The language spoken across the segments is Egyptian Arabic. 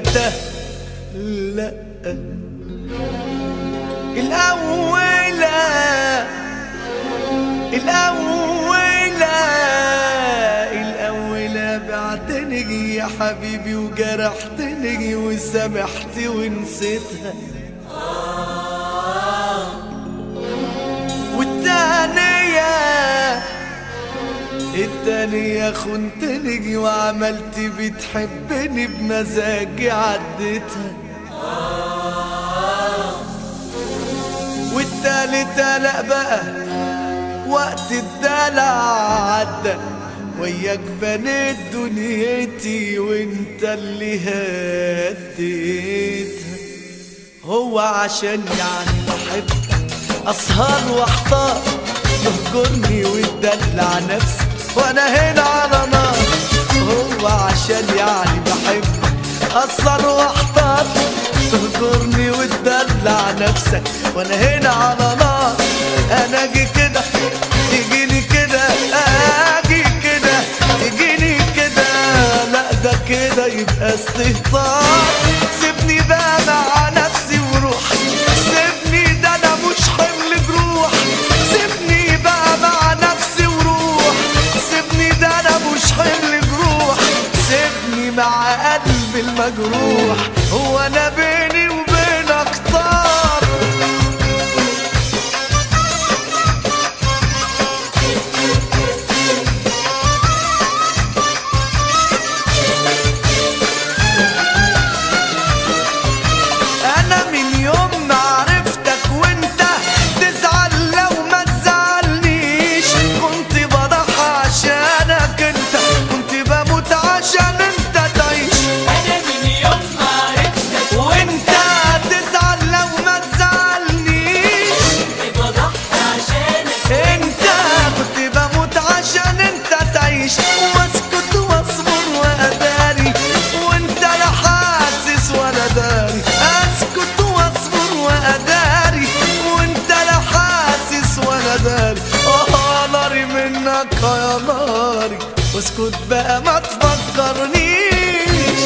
انت لا الأولى الأولى الأولى بعتني يا حبيبي وجرحتني وسامحت ونسيتها والتانية التانية خنتني وعملت بتحبني بمزاجي عديتها والتالتة لا بقى وقت الدلع عدى وياك بنيت دنيتي وانت اللي هديتها هو عشان يعني بحبك اسهر واحتار يهجرني ويدلع نفسي وانا هنا على نار هو عشان يعني بحبك اسهر واحتار تهجرني وتدلع نفسك وانا هنا على نار انا اجي كده تجيني كده اجي كده تجيني كده لا ده كده يبقى استهتار سيبني بقى مع نفسي وروح سيبني ده انا مش حمل جروح سيبني بقى مع نفسي وروح سيبني ده انا مش حمل جروح سيبني مع قلبي المجروح هو انا بيني وبينك طار انا من يوم ما عرفتك وانت تزعل لو ما تزعلنيش كنت بضحى عشانك انت كنت بموت عشان انت تعيش انا من يوم ما عرفتك وانت تزعل لو ما تزعلنيش كنت بضحي عشانك انت كنت بموت عشان انت تعيش واسكت واصبر واداري وانت لا حاسس ولا داري اسكت واصبر واداري وانت لا حاسس ولا داري اه ناري منك يا ناري واسكت بقى ما تفكرنيش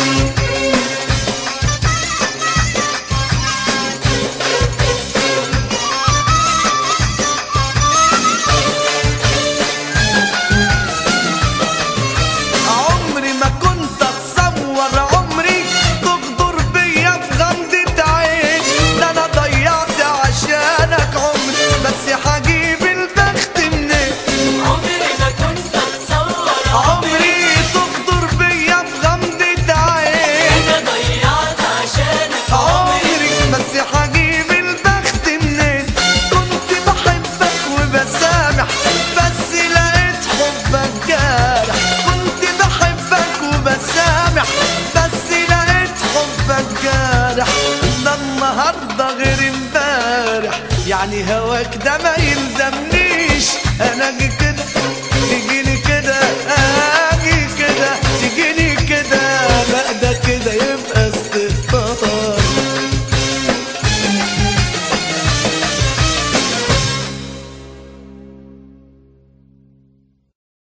عمري ما كنت اتصور عمري تغدر بيا في غمضة عين ده انا ضيعت عشانك عمري بس هجيب البخت منين عمري ما كنت اتصور عمري تغدر بيا في غمضة عين انا ضيعت عشانك عمري بس هجيب البخت منين كنت بحبك وبسامح بس لقيت حبك جارح كنت بحبك وبسامح بس لقيت حبك جارح ده النهارده غير امبارح يعني هواك ده ما يلزمنيش انا اجي كده